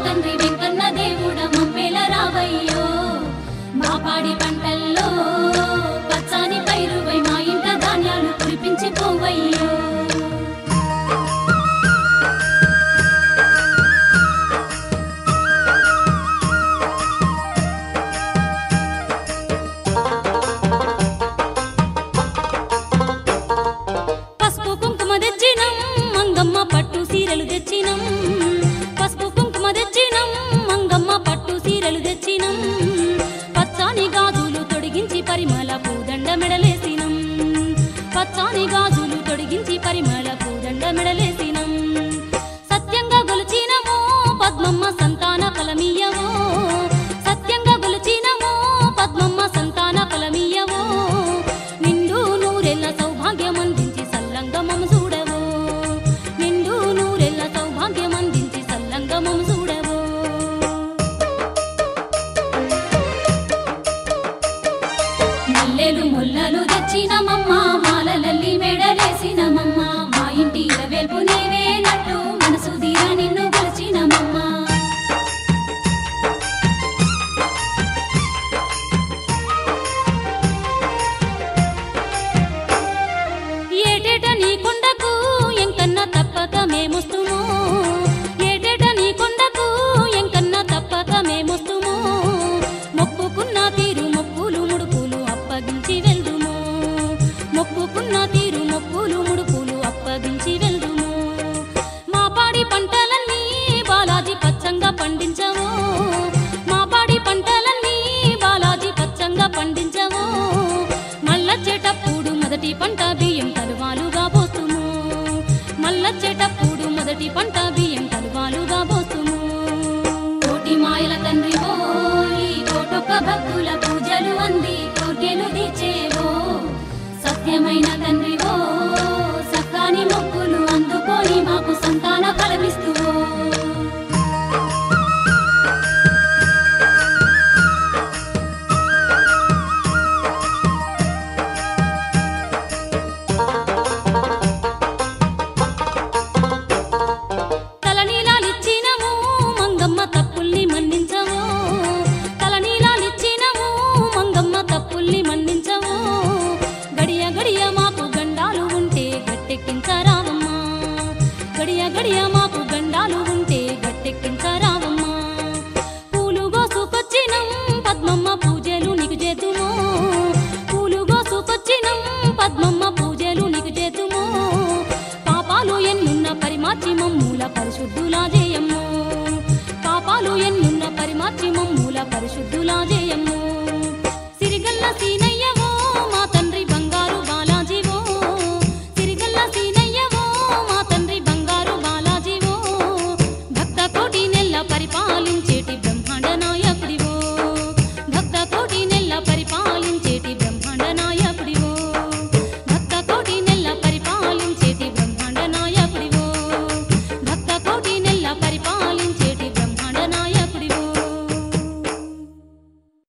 తండ్రి వెంకన్న దేవుడ మమ్మేల రావయ్యో మా పాడి పంటల్లో పచ్చాని పైరువై మా ఇంట ధాన్యాలు కురిపించి పోవయ్యో పసుపు కుంకుమ తెచ్చినం మంగమ్మ పట్టు సీరలు తెచ్చినం పసుపు కుంకుమ తెచ్చినం మంగమ్మ పట్టు సీరలు తెచ్చినం పచ్చాని గాజులు తొడిగించి పరిమళ పూదండ మెడలేసినం పచ్చాని గాజులు తొడిగించి పరిమళ పూదండ మెడలేసినం సత్యంగా గొలిచినమో పద్మమ్మ సంతాన ఫలమీయవో సత్యంగా గొలిచినమో పద్మమ్మ సంతాన ఫలమీయవో నిండు నూరెల్ల సౌభాగ్యం అందించి సల్లంగా మమ చూడవో నిండు నూరెల్ల సౌభాగ్యం అందించి సల్లంగా మమ చూడవో మల్లెలు ముల్లలు తెచ్చినమమ్మ మాలలల్లి మెడలేసినమమ్మ మా ఇంటి వెల్పు నీవేనట్టు మనసు తీరా నిన్ను కొలిచినమమ్మ ఏటేట నీ కొండకు ఎంకన్నా తప్పక మేమొస్తుమో ఏటేట నీ కొండకు ఎంకన్నా తప్పక మేమొస్తుమో మొక్కుకున్న తీరు మొక్కులు ముడుపులు అప్పగించి వెళ్దుము మొక్కుకున్న తీరు మొక్కులు ముడుపులు అప్పగించి వెళ్దుము మా పాడి పంటలన్నీ బాలాజీ పచ్చంగా పండించవు మా పాడి పంటలన్నీ బాలాజీ పచ్చంగా పండించవు మల్లచ్చేటప్పుడు మొదటి పంట బియ్యం కలువాలుగా పోతుము మల్లచ్చేటప్పుడు మొదటి పంట బియ్యం కలువాలుగా పోతుము కోటి మాయల తండ్రి ఓ ఈ కోటొక్క భక్తుల పూజలు అంది కోర్కెలు తీర్చేవో సత్యమైన తండ్రి ఓ సక్కాని మొక్కులు అందుకొని మాకు సంతాన ఫలమిస్తువో తలనీలాలిచ్చినము మంగమ్మ తప్పుల్ని మన్నించము తలనీలాలిచ్చినము మంగమ్మ తప్పుల్ని మన్నించము గడియ గడియ మాకు గండాలు ఉంటే గట్టెక్కించరావమ్మా గడియ గడియ మాకు గండాలు ఉంటే గట్టెక్కించరావమ్మా పూలు గోసుకొచ్చినం పద్మమ్మ పూజలు నీకు చేతుము పూలు గోసుకొచ్చినం పద్మమ్మ పూజలు నీకు చేతుము పాపాలు ఎన్నున్న పరిమార్చి మమ్ముల పరిశుద్ధులా జయమ్ము పాపాలు ఎన్నున్న పరిమార్చి మమ్ముల పరిశుద్ధులా జయమ్ము సిరిగల్ల సీనయ్య